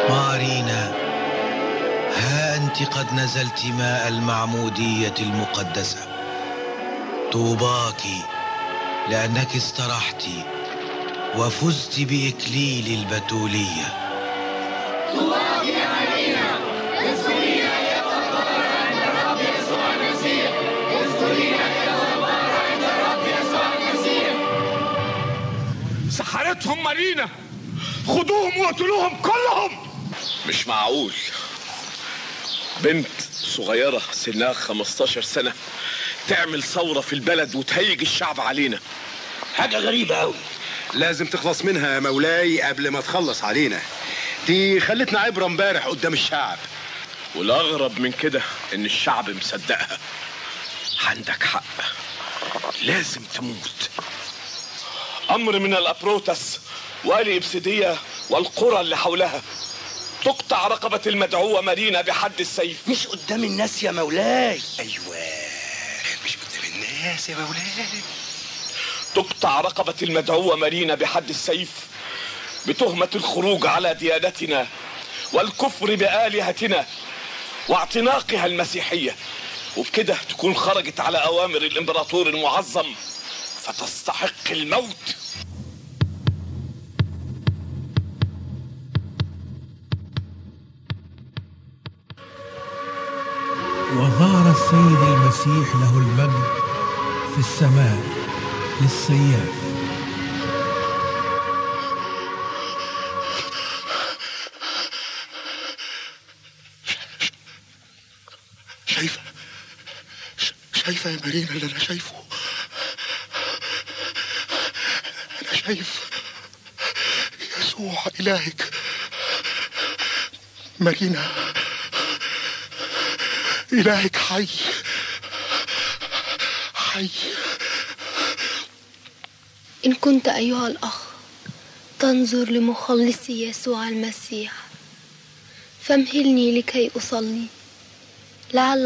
مارينا ها أنت قد نزلت ماء المعمودية المقدسة طوباك لأنك استرحت وفزت بإكليل البتولية طوباك يا مارينا اذكرينا يا طهارة عند الرب يسوع المسيح اذكرينا يا طهارة عند الرب يسوع المسيح سحرتهم مارينا خدوهم واقتلوهم كلهم مش معقول بنت صغيرة سنها 15 سنة تعمل ثورة في البلد وتهيج الشعب علينا حاجة غريبة أوي لازم تخلص منها يا مولاي قبل ما تخلص علينا دي خلتنا عبرة امبارح قدام الشعب والأغرب من كده إن الشعب مصدقها عندك حق لازم تموت أمر من الأبروتس وآل إبسيدية والقرى اللي حولها تقطع رقبة المدعوة مارينا بحد السيف مش قدام الناس يا مولاي ايوه مش قدام الناس يا مولاي تقطع رقبة المدعوة مارينا بحد السيف بتهمة الخروج على ديانتنا والكفر بآلهتنا واعتناقها المسيحية وبكده تكون خرجت على أوامر الإمبراطور المعظم فتستحق الموت وظهر السيد المسيح له المجد في السماء للسياف شايفة ش- شايفة يا مارينا اللي أنا شايفه أنا شايف يسوع إلهك مارينا إلهك حي حي إن كنت أيها الأخ تنظر لمخلصي يسوع المسيح فامهلني لكي أصلي لعل